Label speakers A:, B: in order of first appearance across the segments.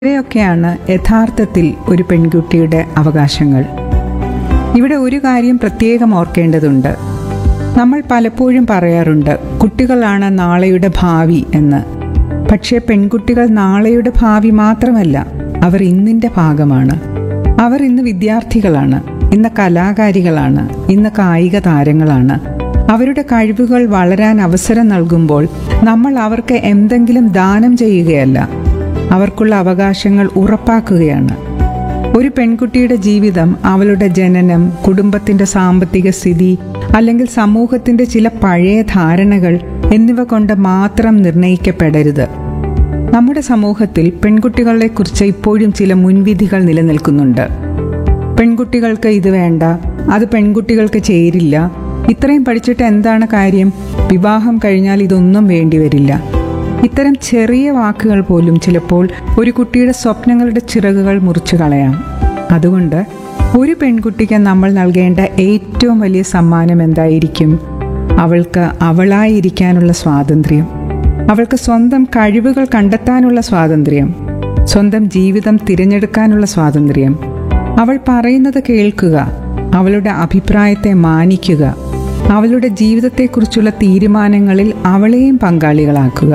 A: ഇവയൊക്കെയാണ് യഥാർത്ഥത്തിൽ ഒരു പെൺകുട്ടിയുടെ അവകാശങ്ങൾ ഇവിടെ ഒരു കാര്യം പ്രത്യേകം ഓർക്കേണ്ടതുണ്ട് നമ്മൾ പലപ്പോഴും പറയാറുണ്ട് കുട്ടികളാണ് നാളെയുടെ ഭാവി എന്ന് പക്ഷേ പെൺകുട്ടികൾ നാളെയുടെ ഭാവി മാത്രമല്ല അവർ ഇന്നിൻ്റെ ഭാഗമാണ് അവർ ഇന്ന് വിദ്യാർത്ഥികളാണ് ഇന്ന് കലാകാരികളാണ് ഇന്ന് കായിക താരങ്ങളാണ് അവരുടെ കഴിവുകൾ വളരാൻ അവസരം നൽകുമ്പോൾ നമ്മൾ അവർക്ക് എന്തെങ്കിലും ദാനം ചെയ്യുകയല്ല അവർക്കുള്ള അവകാശങ്ങൾ ഉറപ്പാക്കുകയാണ് ഒരു പെൺകുട്ടിയുടെ ജീവിതം അവളുടെ ജനനം കുടുംബത്തിന്റെ സാമ്പത്തിക സ്ഥിതി അല്ലെങ്കിൽ സമൂഹത്തിന്റെ ചില പഴയ ധാരണകൾ എന്നിവ കൊണ്ട് മാത്രം നിർണയിക്കപ്പെടരുത് നമ്മുടെ സമൂഹത്തിൽ പെൺകുട്ടികളെക്കുറിച്ച് ഇപ്പോഴും ചില മുൻവിധികൾ നിലനിൽക്കുന്നുണ്ട് പെൺകുട്ടികൾക്ക് ഇത് വേണ്ട അത് പെൺകുട്ടികൾക്ക് ചേരില്ല ഇത്രയും പഠിച്ചിട്ട് എന്താണ് കാര്യം വിവാഹം കഴിഞ്ഞാൽ ഇതൊന്നും വേണ്ടിവരില്ല ഇത്തരം ചെറിയ വാക്കുകൾ പോലും ചിലപ്പോൾ ഒരു കുട്ടിയുടെ സ്വപ്നങ്ങളുടെ ചിറകുകൾ മുറിച്ചു കളയാം അതുകൊണ്ട് ഒരു പെൺകുട്ടിക്ക് നമ്മൾ നൽകേണ്ട ഏറ്റവും വലിയ സമ്മാനം എന്തായിരിക്കും അവൾക്ക് അവളായിരിക്കാനുള്ള സ്വാതന്ത്ര്യം അവൾക്ക് സ്വന്തം കഴിവുകൾ കണ്ടെത്താനുള്ള സ്വാതന്ത്ര്യം സ്വന്തം ജീവിതം തിരഞ്ഞെടുക്കാനുള്ള സ്വാതന്ത്ര്യം അവൾ പറയുന്നത് കേൾക്കുക അവളുടെ അഭിപ്രായത്തെ മാനിക്കുക അവളുടെ ജീവിതത്തെക്കുറിച്ചുള്ള തീരുമാനങ്ങളിൽ അവളെയും പങ്കാളികളാക്കുക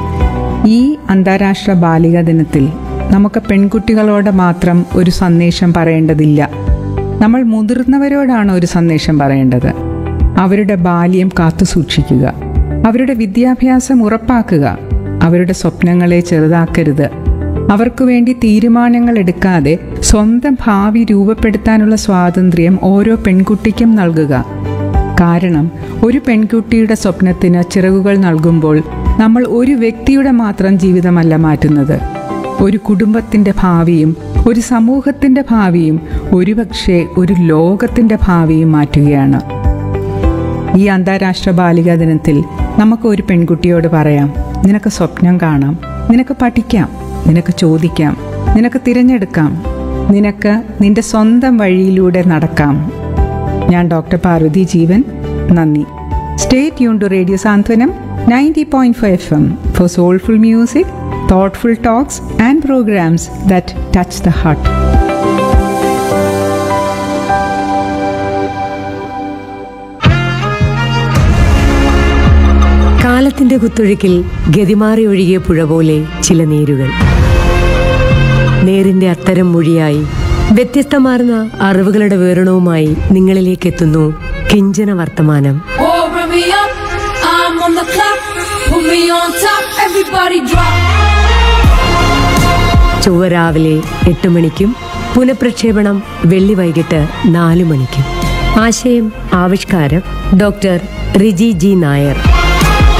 A: ഈ അന്താരാഷ്ട്ര ബാലികാ ദിനത്തിൽ നമുക്ക് പെൺകുട്ടികളോട് മാത്രം ഒരു സന്ദേശം പറയേണ്ടതില്ല നമ്മൾ മുതിർന്നവരോടാണ് ഒരു സന്ദേശം പറയേണ്ടത് അവരുടെ ബാല്യം കാത്തു സൂക്ഷിക്കുക അവരുടെ വിദ്യാഭ്യാസം ഉറപ്പാക്കുക അവരുടെ സ്വപ്നങ്ങളെ ചെറുതാക്കരുത് അവർക്ക് വേണ്ടി തീരുമാനങ്ങൾ എടുക്കാതെ സ്വന്തം ഭാവി രൂപപ്പെടുത്താനുള്ള സ്വാതന്ത്ര്യം ഓരോ പെൺകുട്ടിക്കും നൽകുക കാരണം ഒരു പെൺകുട്ടിയുടെ സ്വപ്നത്തിന് ചിറകുകൾ നൽകുമ്പോൾ നമ്മൾ ഒരു വ്യക്തിയുടെ മാത്രം ജീവിതമല്ല മാറ്റുന്നത് ഒരു കുടുംബത്തിന്റെ ഭാവിയും ഒരു സമൂഹത്തിന്റെ ഭാവിയും ഒരുപക്ഷെ ഒരു ലോകത്തിന്റെ ഭാവിയും മാറ്റുകയാണ് ഈ അന്താരാഷ്ട്ര ബാലികാ ദിനത്തിൽ നമുക്ക് ഒരു പെൺകുട്ടിയോട് പറയാം നിനക്ക് സ്വപ്നം കാണാം നിനക്ക് പഠിക്കാം നിനക്ക് ചോദിക്കാം നിനക്ക് തിരഞ്ഞെടുക്കാം നിനക്ക് നിന്റെ സ്വന്തം വഴിയിലൂടെ നടക്കാം ഞാൻ ഡോക്ടർ പാർവതി ജീവൻ നന്ദി stay tune to radio Santhwanam ninety point five F M for soulful music thoughtful talks and programmes that touch the heart
B: കാലത്തിന്റെ കുത്തൊഴുക്കിൽ ഗതിമാറി ഒഴുകിയ പുഴ പോലെ ചില നേരുകൾ നേരിന്റെ അത്തരം മൊഴിയായി വ്യത്യസ്തമാർന്ന അറിവുകളുടെ വിവരണവുമായി നിങ്ങളിലേക്ക് എത്തുന്നു കിഞ്ചന വർത്തമാനം
C: Oh, run me up, I'm on the clock. Put me on top, everybody drop.
B: ചൊവ്വ രാവിലെ എട്ട് മണിക്കും പുനഃപ്രക്ഷേപണം വെള്ളി വൈകിട്ട് നാലു മണിക്കും ആശയം ആവിഷ്കാരം ഡോക്ടർ റിജി ജി നായർ